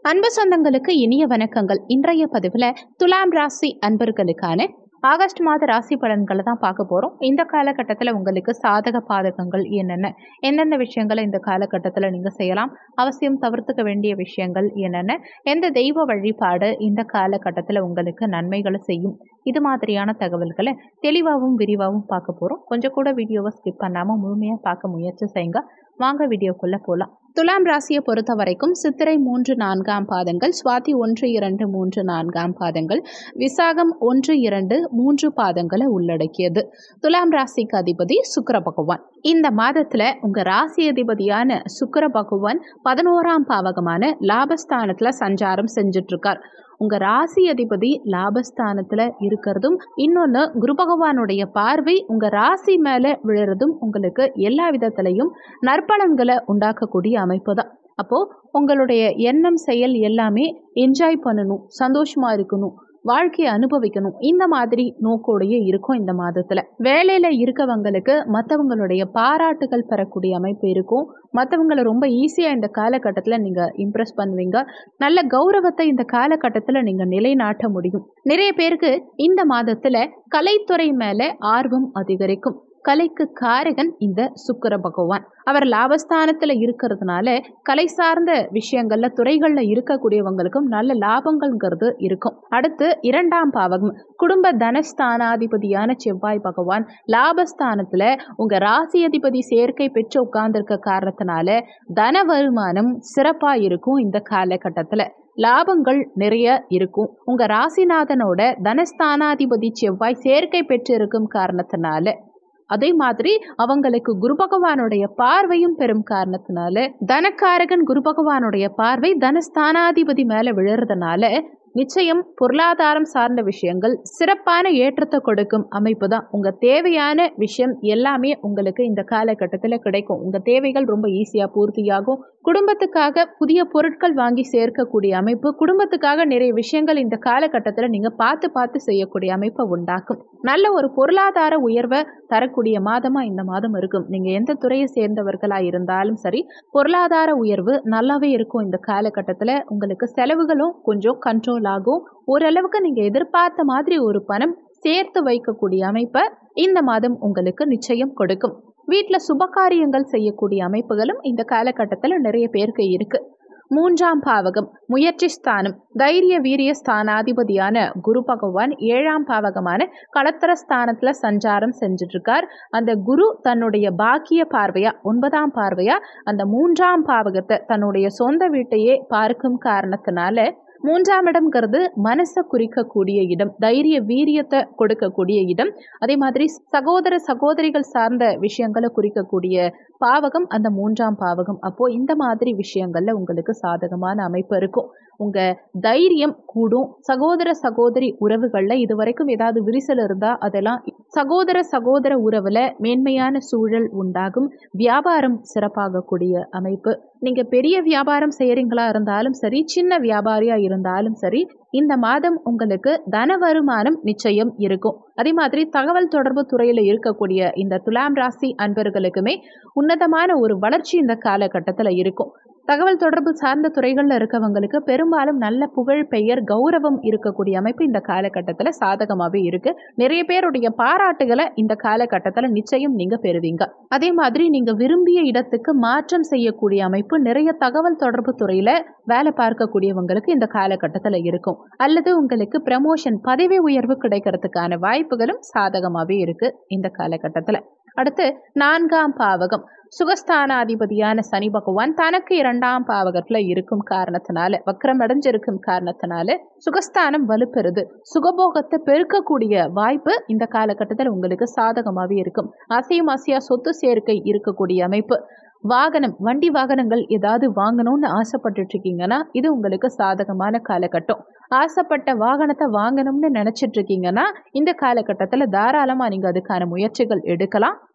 அன்பு சொந்தங்களுக்கு இனிய வணக்கங்கள் இன்றைய பதிவில் துலாம் ராசி அன்பர்களுக்கான ஆகஸ்ட் மாத ராசி பலன்களை தான் பார்க்க போகிறோம் இந்த காலகட்டத்தில் உங்களுக்கு சாதக பாதகங்கள் என்னென்ன எந்தெந்த விஷயங்களை இந்த காலகட்டத்தில் நீங்கள் செய்யலாம் அவசியம் தவிர்த்துக்க வேண்டிய விஷயங்கள் என்னென்ன எந்த தெய்வ வழிபாடு இந்த காலகட்டத்தில் உங்களுக்கு நன்மைகளை செய்யும் இது மாதிரியான தகவல்களை தெளிவாகவும் விரிவாகவும் பார்க்க போகிறோம் கொஞ்சம் கூட வீடியோவை ஸ்கிப் பண்ணாமல் முழுமையாக பார்க்க முயற்சி செய்யுங்க வாங்க வீடியோக்குள்ளே போகலாம் துலாம் ராசியை பொறுத்த வரைக்கும் சித்திரை மூன்று நான்காம் பாதங்கள் சுவாதி ஒன்று இரண்டு மூன்று நான்காம் பாதங்கள் விசாகம் ஒன்று இரண்டு மூன்று பாதங்களை உள்ளடக்கியது துலாம் ராசிக்கு அதிபதி சுக்கிர பகவான் இந்த மாதத்துல உங்க ராசி அதிபதியான சுக்கிர பகவான் பதினோராம் பாவகமான லாபஸ்தானத்துல சஞ்சாரம் செஞ்சுட்டு இருக்கார் உங்க ராசி அதிபதி லாபஸ்தானத்துல இருக்கிறதும் இன்னொன்று குரு பகவானுடைய பார்வை உங்க ராசி மேல விழுறதும் உங்களுக்கு எல்லா விதத்திலையும் நற்பலன்களை உண்டாக்கக்கூடிய அமைப்பு தான் அப்போ உங்களுடைய எண்ணம் செயல் எல்லாமே என்ஜாய் பண்ணணும் சந்தோஷமா இருக்கணும் வாழ்க்கையை அனுபவிக்கணும் இந்த மாதிரி நோக்கோடையே இருக்கும் இந்த மாதத்துல வேலையில இருக்கவங்களுக்கு மற்றவங்களுடைய பாராட்டுகள் பெறக்கூடிய அமைப்பு இருக்கும் மற்றவங்களை ரொம்ப ஈஸியாக இந்த காலகட்டத்தில் நீங்கள் இம்ப்ரெஸ் பண்ணுவீங்க நல்ல கௌரவத்தை இந்த காலகட்டத்தில் நீங்கள் நிலைநாட்ட முடியும் நிறைய பேருக்கு இந்த மாதத்தில் கலைத்துறை மேலே ஆர்வம் அதிகரிக்கும் கலைக்கு காரகன் இந்த சுக்கர பகவான் அவர் லாபஸ்தானத்தில் இருக்கிறதுனால கலை சார்ந்த விஷயங்கள்ல துறைகளில் இருக்கக்கூடியவங்களுக்கும் நல்ல லாபங்கள்ங்கிறது இருக்கும் அடுத்து இரண்டாம் பாவகம் குடும்ப தனஸ்தானாதிபதியான செவ்வாய் பகவான் லாபஸ்தானத்தில் உங்கள் ராசி அதிபதி சேர்க்கை பெற்று உட்கார்ந்துருக்க காரணத்தினால தன வருமானம் சிறப்பாக இருக்கும் இந்த காலகட்டத்தில் லாபங்கள் நிறைய இருக்கும் உங்க ராசிநாதனோட தனஸ்தானாதிபதி செவ்வாய் சேர்க்கை பெற்று இருக்கும் காரணத்தினால அதே மாதிரி அவங்களுக்கு குரு பகவானுடைய பார்வையும் பெரும் காரணத்தினால தனக்காரகன் குரு பகவானுடைய பார்வை தனஸ்தானாதிபதி மேல விழுறதுனால நிச்சயம் பொருளாதாரம் சார்ந்த விஷயங்கள் சிறப்பான ஏற்றத்தை கொடுக்கும் அமைப்பு தான் உங்கள் தேவையான விஷயம் எல்லாமே உங்களுக்கு இந்த காலகட்டத்தில் கிடைக்கும் உங்கள் தேவைகள் ரொம்ப ஈஸியாக பூர்த்தியாகும் குடும்பத்துக்காக புதிய பொருட்கள் வாங்கி சேர்க்கக்கூடிய அமைப்பு குடும்பத்துக்காக நிறைய விஷயங்கள் இந்த காலகட்டத்தில் நீங்கள் பார்த்து பார்த்து செய்யக்கூடிய அமைப்பை உண்டாக்கும் நல்ல ஒரு பொருளாதார உயர்வை தரக்கூடிய மாதமாக இந்த மாதம் இருக்கும் நீங்கள் எந்த துறையை சேர்ந்தவர்களாக இருந்தாலும் சரி பொருளாதார உயர்வு நல்லாவே இருக்கும் இந்த காலகட்டத்தில் உங்களுக்கு செலவுகளும் கொஞ்சம் கண்ட்ரோல் ஆகும் ஓரளவுக்கு நீங்கள் எதிர்பார்த்த மாதிரி ஒரு பணம் சேர்த்து வைக்கக்கூடிய அமைப்பை இந்த மாதம் உங்களுக்கு நிச்சயம் கொடுக்கும் வீட்டில் சுபகாரியங்கள் செய்யக்கூடிய அமைப்புகளும் இந்த காலகட்டத்தில் நிறைய பேருக்கு இருக்கு மூன்றாம் பாவகம் முயற்சி ஸ்தானம் தைரிய வீரிய ஸ்தானாதிபதியான குரு பகவான் ஏழாம் பாவகமான களத்திர ஸ்தானத்துல சஞ்சாரம் செஞ்சுட்டு இருக்கார் அந்த குரு தன்னுடைய பாக்கிய பார்வையா ஒன்பதாம் பார்வையா அந்த மூன்றாம் பாவகத்தை தன்னுடைய சொந்த வீட்டையே பார்க்கும் காரணத்தினால மூன்றாம் இடம்ங்கிறது மனசை குறிக்கக்கூடிய இடம் தைரிய வீரியத்தை கொடுக்கக்கூடிய இடம் அதே மாதிரி சகோதர சகோதரிகள் சார்ந்த விஷயங்களை குறிக்கக்கூடிய பாவகம் அந்த மூன்றாம் பாவகம் அப்போ இந்த மாதிரி விஷயங்கள்ல உங்களுக்கு சாதகமான அமைப்பு இருக்கும் உங்க தைரியம் கூடும் சகோதர சகோதரி உறவுகள்ல இது வரைக்கும் ஏதாவது விரிசல் இருந்தா அதெல்லாம் சகோதர சகோதர உறவுல மேன்மையான சூழல் உண்டாகும் வியாபாரம் சிறப்பாகக்கூடிய அமைப்பு நீங்க பெரிய வியாபாரம் செய்யறீங்களா இருந்தாலும் சரி சின்ன வியாபாரியா இருந்தாலும் சரி இந்த மாதம் உங்களுக்கு தன வருமானம் நிச்சயம் இருக்கும் அதே மாதிரி தகவல் தொடர்பு துறையில் இருக்கக்கூடிய இந்த துலாம் ராசி அன்பர்களுக்குமே உன்னதமான ஒரு வளர்ச்சி இந்த காலகட்டத்தில் இருக்கும் தகவல் தொடர்பு சார்ந்த துறைகளில் இருக்கவங்களுக்கு பெரும்பாலும் நல்ல புகழ் பெயர் கௌரவம் இருக்கக்கூடிய அமைப்பு இந்த காலகட்டத்தில் சாதகமாகவே இருக்கு நிறைய பேருடைய பாராட்டுகளை இந்த காலகட்டத்தில் நிச்சயம் நீங்க பெறுவீங்க அதே மாதிரி நீங்க விரும்பிய இடத்துக்கு மாற்றம் செய்யக்கூடிய அமைப்பு நிறைய தகவல் தொடர்பு துறையில வேலை பார்க்கக்கூடியவங்களுக்கு இந்த காலகட்டத்தில் இருக்கும் அல்லது உங்களுக்கு ப்ரமோஷன் பதவி உயர்வு கிடைக்கிறதுக்கான வாய்ப்புகளும் சாதகமாகவே இருக்கு இந்த காலகட்டத்தில் அடுத்து நான்காம் பாவகம் சுகஸ்தானாதிபதியான சனி பகவான் தனக்கு இரண்டாம் பாவகத்தில் இருக்கும் காரணத்தினால வக்ரம் அடைஞ்சிருக்கும் காரணத்தினால சுகஸ்தானம் வலுப்பெறுது சுகபோகத்தை பெருக்கக்கூடிய வாய்ப்பு இந்த காலகட்டத்தில் உங்களுக்கு சாதகமாகவே இருக்கும் அசையும் அசையா சொத்து சேர்க்கை இருக்கக்கூடிய அமைப்பு வாகனம் வண்டி வாகனங்கள் ஏதாவது வாங்கணும்னு ஆசைப்பட்டுட்டு இருக்கீங்கன்னா இது உங்களுக்கு சாதகமான காலகட்டம் ஆசைப்பட்ட வாகனத்தை வாங்கணும்னு நினச்சிட்டு இருக்கீங்கன்னா இந்த காலகட்டத்தில் தாராளமாக நீங்கள் அதுக்கான முயற்சிகள் எடுக்கலாம்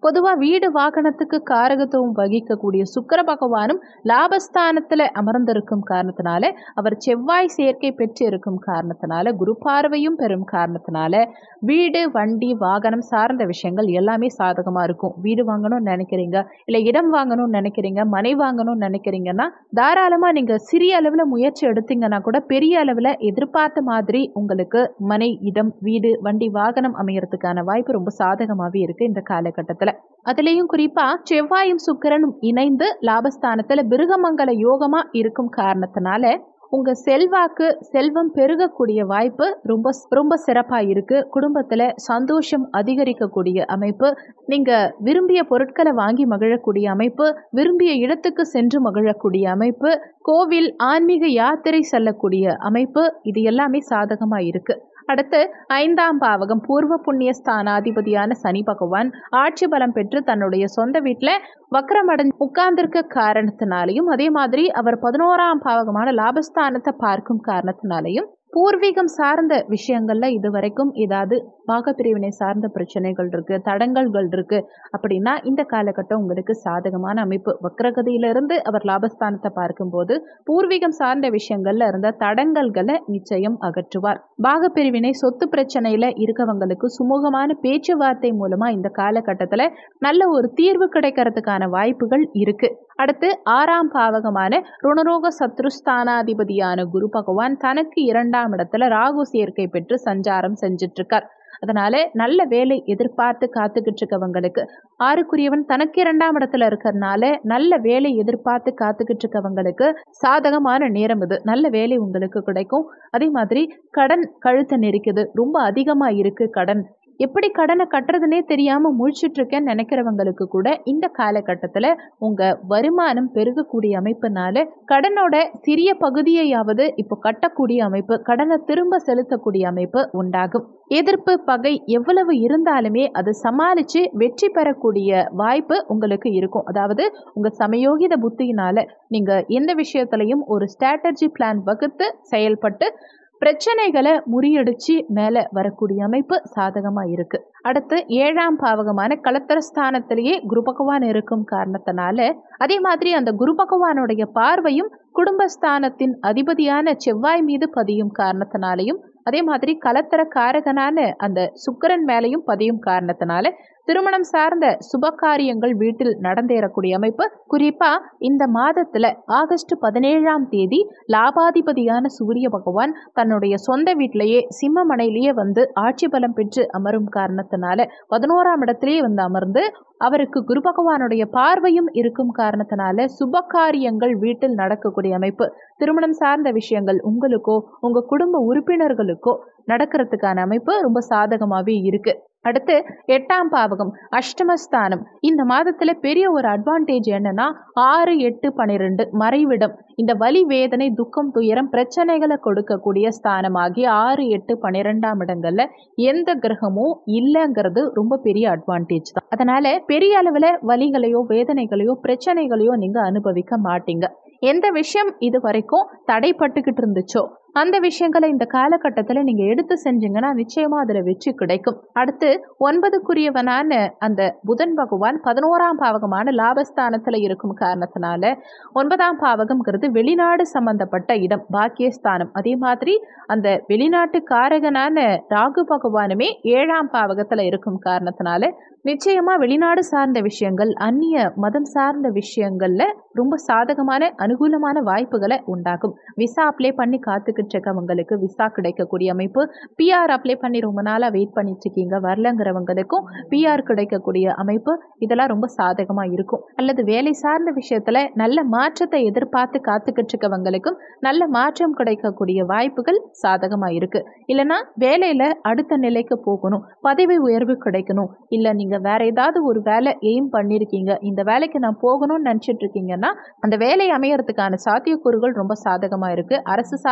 பொதுவாக வீடு வாகனத்துக்கு காரகத்துவம் வகிக்கக்கூடிய சுக்கிர பகவானும் லாபஸ்தானத்தில் அமர்ந்திருக்கும் காரணத்தினால அவர் செவ்வாய் சேர்க்கை பெற்று இருக்கும் காரணத்தினால குரு பார்வையும் பெறும் காரணத்தினால வீடு வண்டி வாகனம் சார்ந்த விஷயங்கள் எல்லாமே சாதகமாக இருக்கும் வீடு வாங்கணும்னு நினைக்கிறீங்க இல்லை இடம் வாங்கணும்னு நினைக்கிறீங்க மனை வாங்கணும்னு நினைக்கிறீங்கன்னா தாராளமாக நீங்கள் சிறிய அளவில் முயற்சி எடுத்தீங்கன்னா கூட பெரிய அளவில் எதிர்பார்த்த மாதிரி உங்களுக்கு மனை இடம் வீடு வண்டி வாகனம் அமையறதுக்கான வாய்ப்பு ரொம்ப சாதகமாகவே இருக்குது இந்த காலகட்டத்தில் அதுலேயும் குறிப்பாக செவ்வாயும் சுக்கிரனும் இணைந்து லாபஸ்தானத்தில் பிருகமங்கல யோகமாக இருக்கும் காரணத்தினால உங்கள் செல்வாக்கு செல்வம் பெருகக்கூடிய வாய்ப்பு ரொம்ப ரொம்ப சிறப்பாக இருக்குது குடும்பத்தில் சந்தோஷம் அதிகரிக்கக்கூடிய அமைப்பு நீங்கள் விரும்பிய பொருட்களை வாங்கி மகிழக்கூடிய அமைப்பு விரும்பிய இடத்துக்கு சென்று மகிழக்கூடிய அமைப்பு கோவில் ஆன்மீக யாத்திரை செல்லக்கூடிய அமைப்பு இது எல்லாமே சாதகமாக இருக்குது அடுத்து ஐந்தாம் பாவகம் பூர்வ புண்ணிய ஸ்தானாதிபதியான சனி பகவான் ஆட்சி பலம் பெற்று தன்னுடைய சொந்த வீட்டில் வக்கரமடைஞ்சு உட்கார்ந்திருக்க காரணத்தினாலையும் அதே மாதிரி அவர் பதினோராம் பாவகமான லாபஸ்தானத்தை பார்க்கும் காரணத்தினாலையும் பூர்வீகம் சார்ந்த விஷயங்கள்ல இது வரைக்கும் ஏதாவது பாகப்பிரிவினை சார்ந்த பிரச்சனைகள் இருக்கு தடங்கல்கள் இருக்கு அப்படின்னா இந்த காலகட்டம் உங்களுக்கு சாதகமான அமைப்பு வக்ரகதியிலிருந்து அவர் லாபஸ்தானத்தை பார்க்கும்போது பூர்வீகம் சார்ந்த விஷயங்கள்ல இருந்த தடங்கல்களை நிச்சயம் அகற்றுவார் பாகப்பிரிவினை சொத்து பிரச்சனையில இருக்கவங்களுக்கு சுமூகமான பேச்சுவார்த்தை மூலமா இந்த காலகட்டத்துல நல்ல ஒரு தீர்வு கிடைக்கிறதுக்கான வாய்ப்புகள் இருக்கு அடுத்து ஆறாம் பாவகமான ருணரோக சத்ருஸ்தானாதிபதியான குரு பகவான் தனக்கு இரண்டாம் இடத்துல ராகு சேர்க்கை பெற்று சஞ்சாரம் செஞ்சுட்டு இருக்கார் அதனால நல்ல வேலை எதிர்பார்த்து காத்துக்கிட்டு இருக்கவங்களுக்கு ஆறுக்குரியவன் தனக்கு இரண்டாம் இடத்துல இருக்கிறதுனால நல்ல வேலை எதிர்பார்த்து காத்துக்கிட்டு இருக்கவங்களுக்கு சாதகமான நேரம் இது நல்ல வேலை உங்களுக்கு கிடைக்கும் அதே மாதிரி கடன் கழுத்தை நெரிக்குது ரொம்ப அதிகமா இருக்கு கடன் எப்படி கடனை கட்டுறதுனே தெரியாம முழிச்சிட்டு இருக்கேன்னு நினைக்கிறவங்களுக்கு கூட இந்த காலகட்டத்தில் உங்க வருமானம் பெருகக்கூடிய அமைப்புனால கடனோட சிறிய பகுதியையாவது இப்போ கட்டக்கூடிய அமைப்பு கடனை திரும்ப செலுத்தக்கூடிய அமைப்பு உண்டாகும் எதிர்ப்பு பகை எவ்வளவு இருந்தாலுமே அது சமாளித்து வெற்றி பெறக்கூடிய வாய்ப்பு உங்களுக்கு இருக்கும் அதாவது உங்கள் சமயோகித புத்தியினால நீங்கள் எந்த விஷயத்துலையும் ஒரு ஸ்ட்ராட்டஜி பிளான் வகுத்து செயல்பட்டு பிரச்சனைகளை முறியடிச்சு மேலே வரக்கூடிய அமைப்பு சாதகமாக இருக்கு அடுத்து ஏழாம் பாவகமான களத்திரஸ்தானத்திலேயே குரு பகவான் இருக்கும் காரணத்தினால அதே மாதிரி அந்த குரு பகவானுடைய பார்வையும் குடும்பஸ்தானத்தின் அதிபதியான செவ்வாய் மீது பதியும் காரணத்தினாலையும் அதே மாதிரி கலத்தர காரகனான அந்த சுக்கரன் மேலையும் பதியும் காரணத்தினால திருமணம் சார்ந்த சுப காரியங்கள் வீட்டில் நடந்தேறக்கூடிய அமைப்பு குறிப்பா இந்த மாதத்துல ஆகஸ்ட் பதினேழாம் தேதி லாபாதிபதியான சூரிய பகவான் தன்னுடைய சொந்த வீட்டிலேயே சிம்மமனையிலேயே வந்து ஆட்சி பலம் பெற்று அமரும் காரணத்தினால பதினோராம் இடத்திலேயே வந்து அமர்ந்து அவருக்கு குரு பகவானுடைய பார்வையும் இருக்கும் காரணத்தினால சுப காரியங்கள் வீட்டில் நடக்கக்கூடிய அமைப்பு திருமணம் சார்ந்த விஷயங்கள் உங்களுக்கோ உங்க குடும்ப உறுப்பினர்களுக்கோ நடக்கிறதுக்கான அமைப்பு ரொம்ப சாதகமாகவே இருக்கு அடுத்து எட்டாம் பாவகம் அஷ்டமஸ்தானம் இந்த மாதத்துல பெரிய ஒரு அட்வான்டேஜ் என்னன்னா ஆறு எட்டு பன்னிரெண்டு மறைவிடம் இந்த வலி வேதனை துக்கம் துயரம் பிரச்சனைகளை கொடுக்கக்கூடிய ஸ்தானமாகி ஆறு எட்டு பன்னிரெண்டாம் இடங்கள்ல எந்த கிரகமும் இல்லைங்கிறது ரொம்ப பெரிய அட்வான்டேஜ் தான் அதனால பெரிய அளவில் வலிகளையோ வேதனைகளையோ பிரச்சனைகளையோ நீங்க அனுபவிக்க மாட்டீங்க எந்த விஷயம் இது வரைக்கும் தடைப்பட்டுக்கிட்டு இருந்துச்சோ அந்த விஷயங்களை இந்த காலகட்டத்தில் நீங்கள் எடுத்து செஞ்சீங்கன்னா நிச்சயமாக அதில் வெற்றி கிடைக்கும் அடுத்து ஒன்பதுக்குரியவனான அந்த புதன் பகவான் பதினோராம் பாவகமான லாபஸ்தானத்தில் இருக்கும் காரணத்தினால ஒன்பதாம் பாவகம்ங்கிறது வெளிநாடு சம்பந்தப்பட்ட இடம் பாக்கியஸ்தானம் அதே மாதிரி அந்த வெளிநாட்டு காரகனான ராகு பகவானுமே ஏழாம் பாவகத்தில் இருக்கும் காரணத்தினால நிச்சயமாக வெளிநாடு சார்ந்த விஷயங்கள் அந்நிய மதம் சார்ந்த விஷயங்களில் ரொம்ப சாதகமான அனுகூலமான வாய்ப்புகளை உண்டாகும் விசா அப்ளை பண்ணி காத்துக்கிட்டு இருக்கவங்களுக்கு விசா கிடைக்கக்கூடிய அமைப்பு பிஆர் அப்ளை பண்ணி ரொம்ப நாளாக வெயிட் பண்ணிட்டு இருக்கீங்க வரலங்கிறவங்களுக்கும் பிஆர் கிடைக்கக்கூடிய அமைப்பு இதெல்லாம் ரொம்ப சாதகமாக இருக்கும் அல்லது வேலை சார்ந்த விஷயத்தில் நல்ல மாற்றத்தை எதிர்பார்த்து காத்துக்கிட்டு இருக்கவங்களுக்கும் நல்ல மாற்றம் கிடைக்கக்கூடிய வாய்ப்புகள் சாதகமாக இருக்குது இல்லைன்னா வேலையில் அடுத்த நிலைக்கு போகணும் பதவி உயர்வு கிடைக்கணும் இல்லை நீங்கள் வேற ஏதாவது ஒரு வேலை எய்ம் பண்ணியிருக்கீங்க இந்த வேலைக்கு நான் போகணும்னு நினச்சிட்டு இருக்கீங்கன்னா அந்த வேலை அமையறதுக்கான சாத்தியக்கூறுகள் ரொம்ப சாதகமாக இருக்குது அரசு சார்ந்த விஷயம்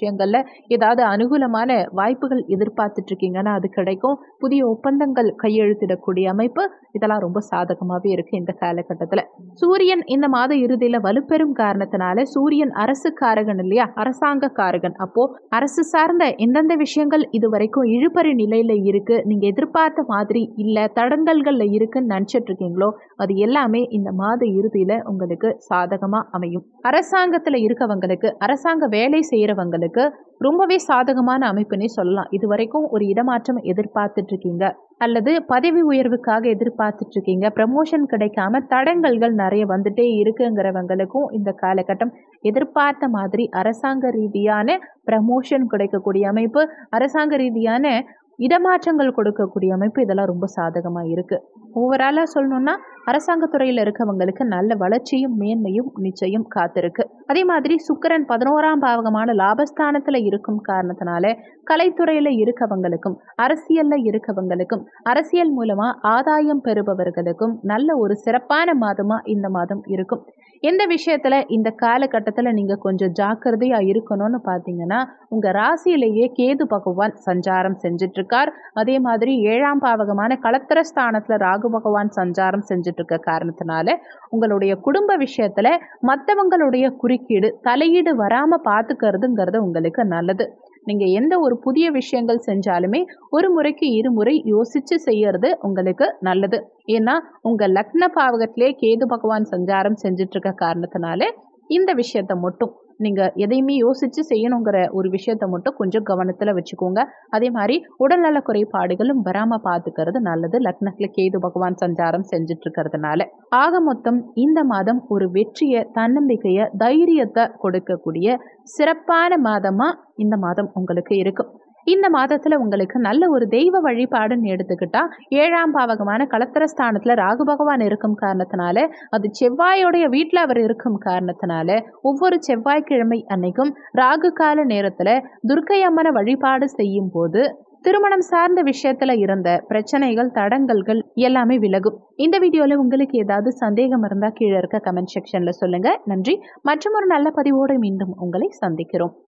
விஷயங்கள்ல ஏதாவது அனுகூலமான வாய்ப்புகள் எதிர்பார்த்துட்டு இருக்கீங்கன்னா அது கிடைக்கும் புதிய ஒப்பந்தங்கள் கையெழுத்திடக்கூடிய அமைப்பு இதெல்லாம் ரொம்ப சாதகமாகவே இருக்கு இந்த காலகட்டத்தில் சூரியன் இந்த மாத இறுதியில் வலுப்பெறும் காரணத்தினால சூரியன் அரசு காரகன் இல்லையா அரசாங்க காரகன் அப்போ அரசு சார்ந்த எந்தெந்த விஷயங்கள் இது வரைக்கும் இழுபறி நிலையில இருக்கு நீங்க எதிர்பார்த்த மாதிரி இல்ல தடங்கல்கள்ல இருக்குன்னு நினைச்சிட்டு இருக்கீங்களோ அது எல்லாமே இந்த மாத இறுதியில உங்களுக்கு சாதகமா அமையும் அரசாங்கத்துல இருக்கவங்களுக்கு அரசாங்க வேலை செய்யறவங்களுக்கு ரொம்பவே சாதகமான அமைப்புன்னே சொல்லலாம் இது வரைக்கும் ஒரு இடமாற்றம் எதிர்பார்த்துட்டு இருக்கீங்க அல்லது பதவி உயர்வுக்காக எதிர்பார்த்துட்டு இருக்கீங்க ப்ரமோஷன் கிடைக்காம தடங்கல்கள் நிறைய வந்துட்டே இருக்குங்கிறவங்களுக்கும் இந்த காலகட்டம் எதிர்பார்த்த மாதிரி அரசாங்க ரீதியான ப்ரமோஷன் கிடைக்கக்கூடிய அமைப்பு அரசாங்க ரீதியான இடமாற்றங்கள் கொடுக்கக்கூடிய அமைப்பு இதெல்லாம் ரொம்ப சாதகமாக இருக்குது ஓவராலாக சொல்லணும்னா அரசாங்க துறையில் இருக்கவங்களுக்கு நல்ல வளர்ச்சியும் மேன்மையும் நிச்சயம் காத்திருக்கு அதே மாதிரி சுக்கரன் பதினோராம் பாவகமான லாபஸ்தானத்தில் இருக்கும் காரணத்தினால கலைத்துறையில் இருக்கவங்களுக்கும் அரசியலில் இருக்கவங்களுக்கும் அரசியல் மூலமாக ஆதாயம் பெறுபவர்களுக்கும் நல்ல ஒரு சிறப்பான மாதமாக இந்த மாதம் இருக்கும் எந்த விஷயத்தில் இந்த காலகட்டத்தில் நீங்கள் கொஞ்சம் ஜாக்கிரதையாக இருக்கணும்னு பார்த்தீங்கன்னா உங்கள் ராசியிலேயே கேது பகவான் சஞ்சாரம் செஞ்சிட்ருக்கார் அதே மாதிரி ஏழாம் பாவகமான களத்திர ஸ்தானத்தில் ராகு பகவான் சஞ்சாரம் செஞ்சிட்ருக்க காரணத்தினால உங்களுடைய குடும்ப விஷயத்தில் மற்றவங்களுடைய குறுக்கீடு தலையீடு வராமல் பார்த்துக்கிறதுங்கிறது உங்களுக்கு நல்லது நீங்கள் எந்த ஒரு புதிய விஷயங்கள் செஞ்சாலுமே ஒரு முறைக்கு இருமுறை யோசித்து செய்யறது உங்களுக்கு நல்லது ஏன்னா உங்கள் லக்ன பாவகத்திலே கேது பகவான் சஞ்சாரம் செஞ்சுட்டு இருக்க காரணத்தினால இந்த விஷயத்தை மட்டும் நீங்கள் எதையுமே யோசித்து செய்யணுங்கிற ஒரு விஷயத்தை மட்டும் கொஞ்சம் கவனத்தில் வச்சுக்கோங்க அதே மாதிரி உடல்நல குறைபாடுகளும் வராமல் பார்த்துக்கிறது நல்லது லக்னத்தில் கேது பகவான் சஞ்சாரம் செஞ்சுட்டு இருக்கிறதுனால ஆக மொத்தம் இந்த மாதம் ஒரு வெற்றியை தன்னம்பிக்கையை தைரியத்தை கொடுக்கக்கூடிய சிறப்பான மாதமாக இந்த மாதம் உங்களுக்கு இருக்கும் இந்த மாதத்தில் உங்களுக்கு நல்ல ஒரு தெய்வ வழிபாடுன்னு எடுத்துக்கிட்டா ஏழாம் பாவகமான களத்திரஸ்தானத்தில் ராகு பகவான் இருக்கும் காரணத்தினால அது செவ்வாயோடைய வீட்டில் அவர் இருக்கும் காரணத்தினால ஒவ்வொரு செவ்வாய்க்கிழமை அன்னைக்கும் ராகு கால நேரத்தில் துர்க்கை அம்மனை வழிபாடு செய்யும் போது திருமணம் சார்ந்த விஷயத்துல இருந்த பிரச்சனைகள் தடங்கல்கள் எல்லாமே விலகும் இந்த வீடியோல உங்களுக்கு ஏதாவது சந்தேகம் இருந்தா கீழே இருக்க கமெண்ட் செக்ஷன்ல சொல்லுங்க நன்றி மற்றும் ஒரு நல்ல பதிவோடு மீண்டும் உங்களை சந்திக்கிறோம்